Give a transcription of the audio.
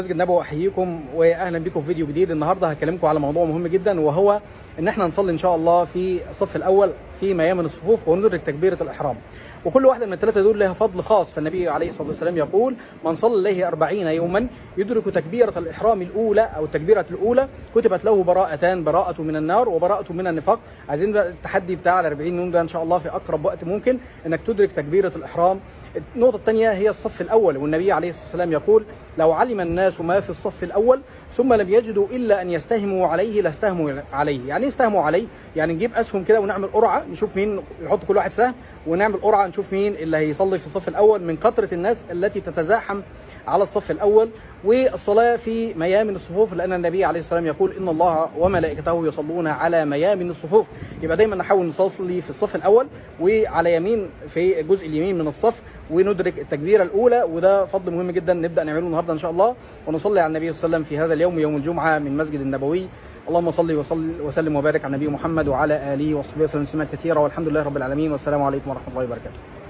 مسجد النبوي احييكم واهلا بكم في فيديو جديد النهارده هكلمكم على موضوع مهم جدا وهو ان احنا نصلي ان شاء الله في الصف الاول في ميامن الصفوف وندرك تكبيره الاحرام وكل واحده من الثلاثه دول لها فضل خاص فالنبي عليه الصلاه والسلام يقول من صلى الله أربعين يوما يدرك تكبيره الاحرام الاولى او التكبيره الاولى كتبت له براءتان براءه من النار وبراءه من النفاق عايزين بقى التحدي بتاع ال 40 يوم ده ان شاء الله في اقرب وقت ممكن انك تدرك تكبيره الاحرام النقطة الثانية هي الصف الأول والنبي عليه الصلاة والسلام يقول لو علم الناس ما في الصف الأول ثم لم يجدوا إلا أن يستهموا عليه لاستهموا عليه يعني ايه يستهموا عليه يعني نجيب أسهم كده ونعمل قرعة نشوف مين يحط كل واحد سهم ونعمل قرعة نشوف مين اللي هيصلي في الصف الأول من كثرة الناس التي تتزاحم على الصف الأول والصلاة في ميامن الصفوف لأن النبي عليه الصلاة والسلام يقول إن الله وملائكته يصلون على ميامن الصفوف يبقى دايما نحاول نصلي في الصف الأول وعلى يمين في الجزء اليمين من الصف وندرك التكبيرة الأولى وده فضل مهم جدا نبدأ نعمله النهاردة إن شاء الله ونصلي على النبي صلى الله عليه وسلم في هذا اليوم يوم الجمعة من مسجد النبوي اللهم صل وصل وسلم وبارك على النبي محمد وعلى آله وصحبه وسلم تسليما كثيرا والحمد لله رب العالمين والسلام عليكم ورحمة الله وبركاته